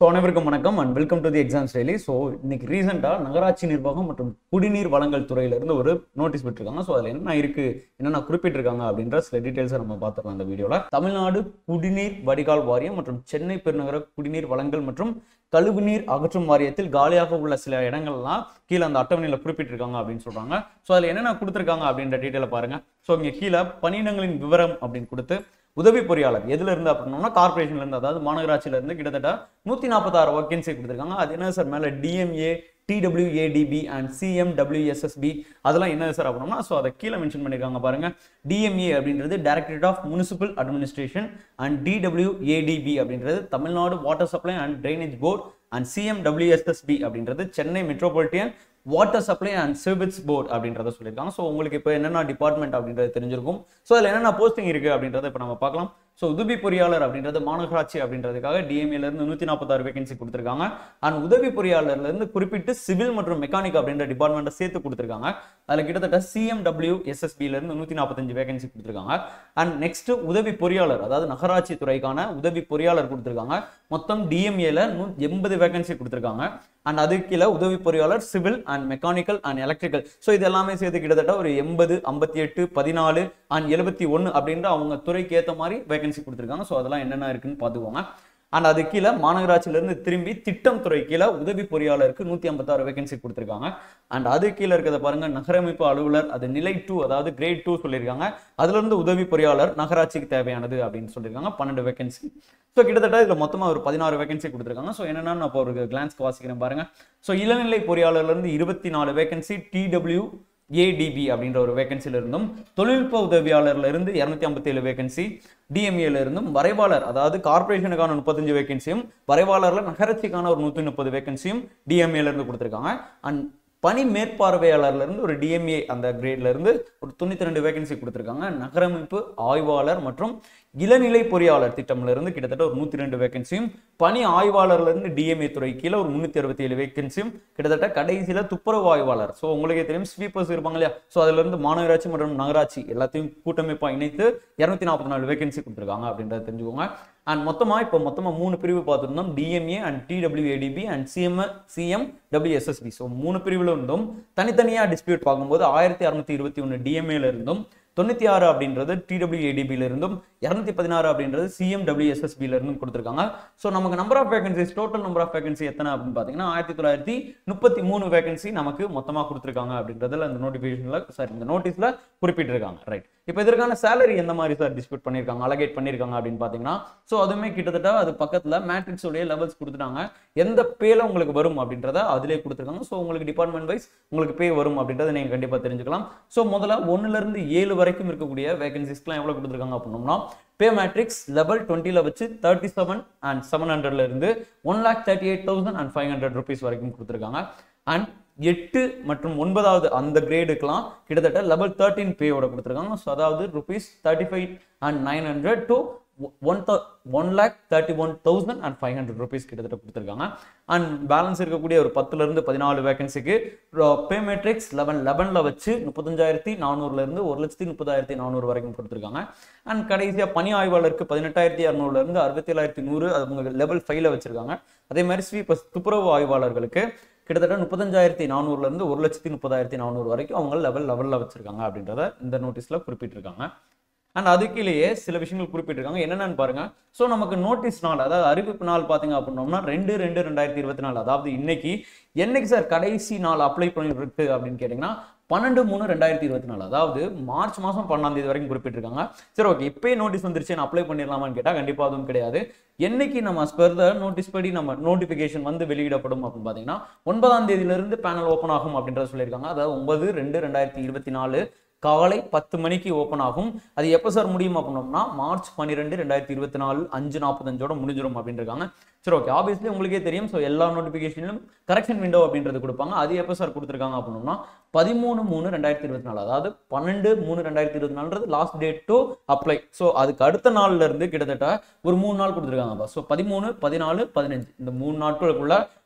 so அனைவருக்கும் வணக்கம் and welcome to the exams daily so இன்னைக்கு ரீசெண்டாக நகராட்சி நிர்வாகம் மற்றும் குடிநீர் வழங்கல் துறையிலிருந்து ஒரு நோட்டீஸ் விட்டுருக்காங்க ஸோ அதில் என்ன இருக்கு என்னென்ன குறிப்பிட்டிருக்காங்க அப்படின்ற சில டீட்டெயில்ஸை நம்ம பார்த்துக்கலாம் இந்த வீடியோவில் தமிழ்நாடு குடிநீர் வடிகால் வாரியம் மற்றும் சென்னை பெருநகர குடிநீர் வழங்கல் மற்றும் கழிவுநீர் அகற்றும் வாரியத்தில் காலியாக உள்ள சில இடங்கள்லாம் கீழே அந்த அட்டவணையில் குறிப்பிட்டிருக்காங்க அப்படின்னு சொல்றாங்க ஸோ அதில் என்னென்ன கொடுத்துருக்காங்க அப்படின்ற டீட்டெயிலை பாருங்க ஸோ இங்கே கீழே பணியிடங்களின் விவரம் அப்படின்னு கொடுத்து உதவி பொறியாளர் எதுல இருந்து அப்படின்னா கார்பரேஷன்ல இருந்து அதாவது மாநகராட்சியில இருந்து கிட்டத்தட்ட நூத்தி நாற்பத்தாறு வேகன்சி கொடுத்துருக்காங்க அது என்ன சார் மேல டிஎம்ஏ டிடபிள்யூஏடிபி அண்ட் சிஎம்டபிள்யூஎஸ்எஸ்பி அதெல்லாம் என்ன சார் அப்படின்னா ஸோ அதை கீழே மென்ஷன் பண்ணியிருக்காங்க பாருங்க டிஎம்ஏ அப்படின்றது directorate of municipal administration and TWADB அப்படின்றது Tamil Nadu water supply and drainage board and CMWSSB அப்படின்றது Chennai metropolitan water supply and sewerage board அப்படின்றத சொல்லியிருக்காங்க ஸோ உங்களுக்கு இப்போ என்னென்ன டிபார்ட்மெண்ட் அப்படின்றது தெரிஞ்சிருக்கும் ஸோ அதில் என்னென்ன போஸ்டிங் இருக்குது அப்படின்றத இப்போ நம்ம பார்க்கலாம் ஸோ உதவி பொறியாளர் அப்படின்றது மாநகராட்சி அப்படின்றதுக்காக டிஎம்ஏல இருந்து நூற்றி நாற்பத்தாறு வேகன்சி கொடுத்துருக்காங்க அண்ட் உதவி பொறியாளர்ல இருந்து குறிப்பிட்டு சிவில் மற்றும் மெக்கானிக் அப்படின்ற டிபார்ட்மெண்ட்டை சேர்த்து கொடுத்துருக்காங்க அதில் கிட்டத்தட்ட சிஎம்டபிள்யூ எஸ்எஸ்பில இருந்து நூற்றி நாற்பத்தஞ்சு வேகன்சி கொடுத்துருக்காங்க அண்ட் நெக்ஸ்ட் உதவி பொறியாளர் அதாவது நகராட்சி துறைக்கான உதவி பொறியாளர் கொடுத்துருக்காங்க மொத்தம் டிஎம்ஏல நூ எண்பது வேகன்சி கொடுத்துருக்காங்க அண்ட் அது கீழே உதவி பொறியாளர் civil and mechanical and electrical so இது எல்லாமே சேர்த்து கிட்டத்தட்ட ஒரு எண்பது ஐம்பத்தி எட்டு பதினாலு அண்ட் எழுபத்தி ஒன்று அப்படின்ற அவங்க துறைக்கு ஏற்ற மாதிரி வேகன்சி கொடுத்துருக்காங்க ஸோ அதெல்லாம் என்னென்ன இருக்குன்னு பார்த்துக்கோங்க அண்ட் அது கீழே மாநகராட்சியிலேருந்து திரும்பி திட்டம் துறை கீழே உதவி பொறியாளருக்கு நூற்றி ஐம்பத்தாறு வேகன்சி கொடுத்துருக்காங்க அண்ட் அது கீழே இருக்கிறத பாருங்க நகரமைப்பு அலுவலர் அது நிலை டூ அதாவது கிரேட் டூ சொல்லியிருக்காங்க அதுலேருந்து உதவி பொறியாளர் நகராட்சிக்கு தேவையானது அப்படின்னு சொல்லியிருக்காங்க பன்னெண்டு வேகன்சி ஸோ கிட்டத்தட்ட இதில் மொத்தமாக ஒரு பதினாறு வேகன்சி கொடுத்துருக்காங்க ஸோ என்னென்னா நான் இப்போ ஒரு கிளான்ஸ்க்கு வாசிக்கிறேன் பாருங்க ஸோ இளநிலை பொறியாளர்லேருந்து இருபத்தி நாலு வேகன்சி டிடபிள்யூ ஏடிபி அப்படின்ற ஒரு வேகன்சில இருந்தும் தொழில்நுட்ப உதவியாளர்ல இருந்து இரநூத்தி ஐம்பத்தி ஏழு வேகன்சி டிஎம்ஏல இருந்தும் வரைவாளர் அதாவது கார்பரேஷனுக்கான முப்பத்தஞ்சு வேகன்சியும் வரைவாளர்ல நகராட்சிக்கான ஒரு நூத்தி முப்பது வேகன்சியும் டிஎம்ஏல இருந்து கொடுத்துருக்காங்க அண்ட் பணி மேற்பார்வையாளர்ல இருந்து ஒரு டிஎம்ஏ அந்த கிரேட்ல இருந்து ஒரு தொண்ணூத்தி ரெண்டு வேகன்சி கொடுத்துருக்காங்க நகரமைப்பு ஆய்வாளர் மற்றும் இளநிலை பொறியாளர் திட்டம்ல இருந்து கிட்டத்தட்ட ஒரு நூத்தி ரெண்டு வேகன்சியும் பணி ஆய்வாளர்ல இருந்து டிஎம்ஏ துறை கீழே ஒரு முன்னூத்தி அறுபத்தி ஏழு வேகன்சியும் கிட்டத்தட்ட கடைசியில துப்புரவு ஆய்வாளர் ஸோ உங்களுக்கே தெரியும் ஸ்வீப்பர்ஸ் இருப்பாங்க இல்லையா ஸோ அதுல இருந்து மாநகராட்சி மற்றும் நகராட்சி எல்லாத்தையும் கூட்டமைப்பா இணைத்து இருநூத்தி நாற்பத்தி நாலு வேகன்சி கொடுத்துருக்காங்க அப்படின்றத தெரிஞ்சுக்கோங்க அண்ட் மொத்தமா இப்போ மொத்தமா மூணு பிரிவு பார்த்துருந்தோம் DMA and TWADB and CM CMWSSB so மூணு பிரிவுல இருந்தும் தனித்தனியா டிஸ்பியூட் பார்க்கும்போது ஆயிரத்தி அறுநூத்தி இருபத்தி ஒன்று டிஎம்ஏல இருந்தும் தொண்ணூத்தி ஆறு அப்படின்றது டிடபிள்யூஏடிபில இருந்தும் இரநூத்தி பதினாறு அப்படின்றது சிஎம்டபிள்யூஎஸ்எஸ்பில இருந்தும் கொடுத்துருக்காங்க ஸோ நமக்கு number of vacancies total number of vacancy எத்தனை அப்படின்னு பார்த்தீங்கன்னா ஆயிரத்தி தொள்ளாயிரத்தி முப்பத்தி மூணு வேகன்சி நமக்கு மொத்தமாக கொடுத்துருக்காங்க அப்படின்றதுல இந்த நோட்டிஃபிகேஷன்ல சாரி இந்த நோட்டீஸ்ல குறிப்பிட்டிருக்காங்க ரைட் இப்போ இதற்கான சேலரி எந்த மாதிரி சார் டிஸ்பியூட் பண்ணியிருக்காங்க அலகேட் பண்ணியிருக்காங்க அப்படின்னு பார்த்தீங்கன்னா ஸோ அதுவுமே கிட்டத்தட்ட அது பக்கத்தில் மேட்ரிக்ஸ் உடைய லெவல்ஸ் கொடுத்துட்டாங்க எந்த பேல உங்களுக்கு வரும் அப்படின்றத அதிலே கொடுத்துருக்காங்க ஸோ உங்களுக்கு டிபார்ட்மெண்ட் வைஸ் உங்களுக்கு பே வரும் அப்படின்றத நீங்கள் கண்டிப்பாக தெரிஞ்சுக்கலாம் ஸோ முதல்ல ஒன்னுலேருந்து ஏழு வரைக்கும் இருக்கக்கூடிய வேகன்சிஸ்க்குலாம் எவ்வளோ கொடுத்துருக்காங்க அப்படின்னோம்னா பே மேட்ரிக்ஸ் லெவல் டுவெண்ட்டியில் வச்சு தேர்ட்டி செவன் அண்ட் செவன் ஹண்ட்ரட்ல இருந்து one lakh thirty eight thousand and five hundred rupees வரைக்கும் கொடுத்துருக்காங்க அண்ட் எட்டு மற்றும் ஒன்பதாவது அந்த கிரேடுக்கெலாம் கிட்டத்தட்ட லெவல் தேர்ட்டின் பேயோட கொடுத்துருக்காங்க ஸோ அதாவது rupees thirty five and nine hundred to one one lakh thirty one thousand and five hundred rupees கிட்டத்தட்ட கொடுத்துருக்காங்க அண்ட் பேலன்ஸ் இருக்கக்கூடிய ஒரு பத்துலேருந்து பதினாலு வேகன்சிக்கு பே மேட்ரிக்ஸ் லெவன் லெவனில் வச்சு முப்பத்தஞ்சாயிரத்தி நானூறுலேருந்து ஒரு லட்சத்தி முப்பதாயிரத்தி நானூறு வரைக்கும் கொடுத்துருக்காங்க அண்ட் கடைசியாக பணி ஆய்வாளருக்கு பதினெட்டாயிரத்தி இரநூறுலேருந்து அறுபத்தி ஏழாயிரத்தி நூறு அது உங்கள் லெவல் ஃபைவ்ல வச்சிருக்காங்க அதே மாதிரி ஸ்வீப்பர்ஸ் துப்புரவு ஆய்வாளர்களுக்கு கிட்டத்தட்ட முப்பத்தஞ்சாயிரத்தி நானூறுல இருந்து ஒரு லட்சத்தி முப்பதாயிரத்தி நானூறு வரைக்கும் அவங்க லெவல் லெவலில் வச்சிருக்காங்க அப்படின்றத இந்த நோட்டீஸ்ல குறிப்பிட்டிருக்காங்க அண்ட் அதுக்கிலேயே சில விஷயங்கள் குறிப்பிட்டிருக்காங்க என்னென்னு பாருங்க ஸோ நமக்கு நோட்டீஸ் நாள் அதாவது அறிவிப்பு நாள் பார்த்தீங்க அப்படின்னோம்னா ரெண்டு ரெண்டு ரெண்டாயிரத்தி இருபத்தி நாலு அதாவது இன்னைக்கு என்னைக்கு சார் கடைசி நாள் அப்ளை பண்ணிருக்கு அப்படின்னு கேட்டிங்கன்னா பன்னெண்டு மூணு ரெண்டாயிரத்தி இருபத்தி நாலு அதாவது மார்ச் மாதம் பன்னெண்டாம் தேதி வரைக்கும் குறிப்பிட்டிருக்காங்க சரி ஓகே இப்போயே நோட்டீஸ் வந்துருச்சு நான் அப்ளை பண்ணிடலாமான்னு கேட்டால் கண்டிப்பாக அதுவும் கிடையாது என்னைக்கு நம்ம ஸ்பெர்தர் நோட்டீஸ் படி நம்ம நோட்டிஃபிகேஷன் வந்து வெளியிடப்படும் அப்படின்னு பார்த்தீங்கன்னா ஒன்பதாம் தேதியிலிருந்து பேனல் ஓப்பன் ஆகும் அப்படின்றத சொல்லியிருக்காங்க அதாவது ஒன்பது ரெண்டு ரெண்டாயிரத்தி இருபத்தி நாலு காலை பத்து மணிக்கு ஓப்பன் ஆகும் அது எப்போ சார் முடியும் அப்படின்னோம்னா மார்ச் பன்னிரெண்டு ரெண்டாயிரத்தி இருபத்தி நாலு அஞ்சு நாற்பத்தஞ்சோட முடிஞ்சிடும் அப்படின்றாங்க சரி ஓகே ஆப்வியஸ்லி உங்களுக்கே தெரியும் ஸோ எல்லா நோட்டிஃபிகேஷனிலும் கரெக்ஷன் விண்டோ அப்படின்றது கொடுப்பாங்க அது எப்போ சார் கொடுத்துருக்காங்க அப்படின்னோம்னா பதிமூணு மூணு ரெண்டாயிரத்தி இருபத்தி நாலு அதாவது பன்னெண்டு மூணு ரெண்டாயிரத்தி இருபத்தி நாலுன்றது last date to apply so அதுக்கு அடுத்த நாள்ல இருந்து கிட்டத்தட்ட ஒரு மூணு நாள் கொடுத்துருக்காங்க ஸோ பதிமூணு பதினாலு பதினஞ்சு இந்த மூணு நாட்களுக்குள்ள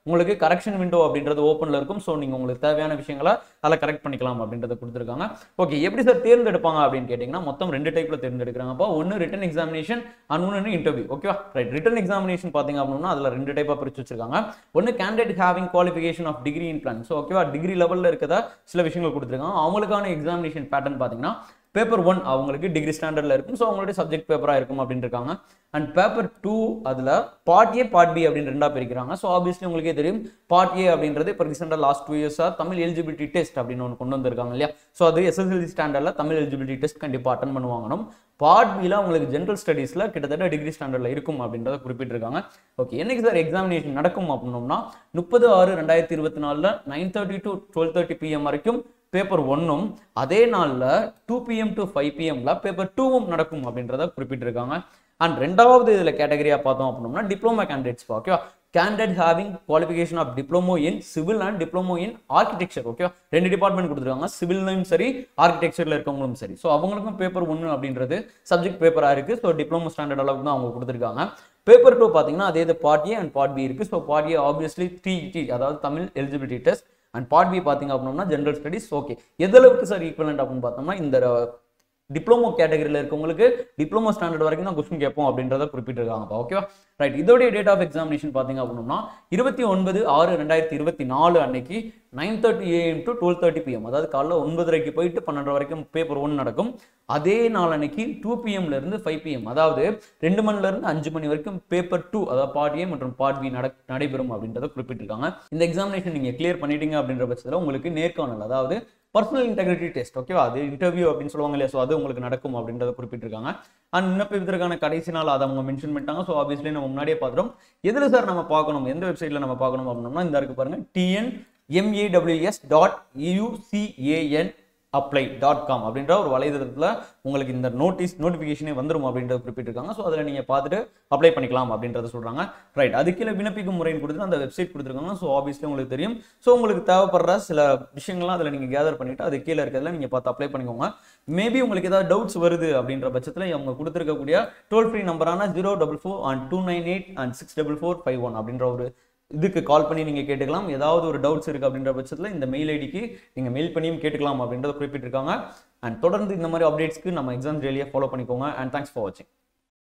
உங்களுக்கு கரெக்ஷன் விண்டோ அப்படின்றது ஓப்பனில் இருக்கும் ஸோ நீங்கள் உங்களுக்கு தேவையான விஷயங்களை அதில் கரெக்ட் பண்ணிக்கலாம் அப்படின்றத கொடுத்துருக்காங்க ஓகே எப்படி சார் தேர்ந்தெடுப்பாங்க அப்படின்னு கேட்டிங்கன்னா மொத்தம் ரெண்டு டைப்பில் தேர்ந்தெடுக்கிறாங்க அப்போ ஒன்று ரிட்டன் எக்ஸாமினேஷன் அண்ட் ஒன்று இன்டர்வியூ ஓகேவா ரைட் ரிட்டன் எக்ஸாமினேஷன் பார்த்தீங்க அப்படின்னா அதில் ரெண்டு டைப்பாக பிரிச்சு வச்சிருக்காங்க ஒன்று candidate having qualification of degree in plan so ஓகேவா டிகிரி லெவலில் இருக்கிறதா சில விஷயங்கள் கொடுத்துருக்காங்க அவங்களுக்கான எக்ஸாமினேஷன் பேட்டர்ன் பார்த்தீங்கன்னா பேப்பர் ஒன் அவங்களுக்கு டிகிரி ஸ்டாண்டர்டில் இருக்கும் ஸோ அவங்களுடைய சப்ஜெக்ட் பேப்பராக இருக்கும் அப்படின்னு இருக்காங்க அண்ட் பேப்பர் டூ அதில் பார்ட் ஏ பார்ட் பி அப்படின்னு ரெண்டா பிரிக்கிறாங்க ஸோ ஆப்வியஸ்லி உங்களுக்கே தெரியும் பார்ட் ஏ அப்படின்றது இப்போ ரீசெண்டாக லாஸ்ட் டூ இயர்ஸாக தமிழ் எலிஜிபிலிட்டி டெஸ்ட் அப்படின்னு ஒன்று கொண்டு வந்திருக்காங்க இல்லையா ஸோ அது எஸ்எஸ்எல்சி ஸ்டாண்டர்டில் தமிழ் எலிஜிபிலிட்டி டெஸ்ட் கண்டிப்பாக அட்டன் பண்ணுவாங்கணும் பார்ட் பியில் உங்களுக்கு ஜென்ரல் ஸ்டடீஸில் கிட்டத்தட்ட டிகிரி ஸ்டாண்டர்டில் இருக்கும் அப்படின்றத குறிப்பிட்டிருக்காங்க ஓகே என்னைக்கு சார் எக்ஸாமினேஷன் நடக்கும் அப்படின்னோம்னா முப்பது ஆறு ரெண்டாயிரத்தி இருபத்தி நாலில் nine thirty to twelve thirty PM வரைக்கும் பேப்பர் ஒன்னும் அதே நாளில் டூ பிஎம் டு ஃபைவ் பிஎம்ல பேப்பர் டூவும் நடக்கும் அப்படின்றத குறிப்பிட்டிருக்காங்க அண்ட் ரெண்டாவது இதில் கேட்டகரியாக பார்த்தோம் அப்படின்னோம்னா டிப்ளமா கேண்டிடேட்ஸ் ஓகேவா candidate having qualification of diploma in civil and diploma in architecture okay ரெண்டு டிபார்ட்மெண்ட் கொடுத்துருக்காங்க சிவில்லையும் சரி ஆர்கிடெக்சரில் இருக்கவங்களும் சரி ஸோ அவங்களுக்கும் பேப்பர் ஒன்று அப்படின்றது சப்ஜெக்ட் பேப்பராக இருக்குது ஸோ டிப்ளமோ ஸ்டாண்டர்ட் அளவுக்கு தான் அவங்க கொடுத்துருக்காங்க பேப்பர் டூ பார்த்தீங்கன்னா அதே இது part A and part B இருக்குது so part A obviously TET அதாவது Tamil eligibility test and part B பார்த்தீங்க அப்படின்னா ஜென்ரல் ஸ்டடிஸ் ஓகே எதளவுக்கு சார் ஈக்குவலண்ட் அப்படின்னு பார்த்தோம்னா இந்த டிப்ளமோ கேட்டகரியில் இருக்கவங்களுக்கு டிப்ளமோ ஸ்டாண்டர்ட் வரைக்கும் தான் கொஸ்டின் கேட்போம் அப்படின்றத குறிப்பிட்டிருக்காங்க ஓகேவா ரைட் இதோடைய டேட் ஆஃப் எக்ஸாமினேஷன் பார்த்தீங்க அப்படின்னா இருபத்தி ஒன்பது ஆறு ரெண்டாயிரத்தி இருபத்தி நாலு அன்னைக்கு nine thirty AM to twelve thirty PM அதாவது காலைல ஒன்பதரைக்கு போயிட்டு பன்னெண்டு வரைக்கும் பேப்பர் ஒன் நடக்கும் அதே நாள் அன்னைக்கு டூ பிஎம்ல இருந்து ஃபைவ் பிஎம் அதாவது ரெண்டு மணில இருந்து அஞ்சு மணி வரைக்கும் பேப்பர் டூ அதாவது பார்ட் ஏ மற்றும் பார்ட் பி நட நடைபெறும் அப்படின்றத குறிப்பிட்டிருக்காங்க இந்த எக்ஸாமினேஷன் நீங்க கிளியர் பண்ணிட்டீங்க அப்படின்ற பட்சத்தில் உங்களுக்கு நேர்காணல் அதாவது பர்சனல் இன்டெகிரிட்டி டெஸ்ட் ஓகேவா அது இன்டர்வியூ அப்படின்னு சொல்லுவாங்க இல்லையா ஸோ அது உங்களுக்கு நடக்கும் அப்படின்றத குறிப்பிட்டிருக்காங்க அண்ட் விண்ணப்பிப்பதற்கான கடைசி நாள் அதை அவங்க மென்ஷன் பண்ணிட்டாங்க ஸோ ஆப்வியஸ்லி நம்ம முன்னாடியே பார்த்துட்டோம் எதில் சார் நம்ம பார்க்கணும் எந்த வெப்சைட்டில் நம்ம பார்க்கணும் அப்படின்னா இந்த இருக்கு பாருங்க TN MAWS dot UCAN apply dot com அப்படின்ற ஒரு வலைதளத்தில் உங்களுக்கு இந்த நோட்டீஸ் நோட்டிஃபிகேஷனே வந்துரும் அப்படின்றத குறிப்பிட்டிருக்காங்க ஸோ அதில் நீங்கள் பார்த்துட்டு அப்ளை பண்ணிக்கலாம் அப்படின்றத சொல்கிறாங்க ரைட் அது கீழே விண்ணப்பிக்கும் முறைன்னு கொடுத்துட்டு அந்த வெப்சைட் கொடுத்துருக்காங்க ஸோ ஆப்வியஸ்லி உங்களுக்கு தெரியும் ஸோ உங்களுக்கு தேவைப்படுற சில விஷயங்கள்லாம் அதில் நீங்கள் கேதர் பண்ணிட்டு அது கீழே இருக்கிறதுல நீங்கள் பார்த்து அப்ளை பண்ணிக்கோங்க மேபி உங்களுக்கு ஏதாவது டவுட்ஸ் வருது அப்படின்ற பட்சத்தில் அவங்க கொடுத்துருக்கக்கூடிய டோல் ஃப்ரீ நம்பரான zero double four and two nine eight and six double four five one அப்படின்ற ஒரு இதுக்கு கால் பண்ணி நீங்கள் கேட்டுக்கலாம் ஏதாவது ஒரு டவுட்ஸ் இருக்குது அப்படின்ற பட்சத்தில் இந்த மெயில் ஐடிக்கு நீங்கள் மெயில் பண்ணியும் கேட்டுக்கலாம் அப்படின்றத குறிப்பிட்டிருக்காங்க அண்ட் தொடர்ந்து இந்த மாதிரி அப்டேட்ஸ்க்கு நம்ம எக்ஸாம் டெய்லியாக ஃபாலோ பண்ணிக்கோங்க அண்ட் தேங்க்ஸ் ஃபார் வாட்சிங்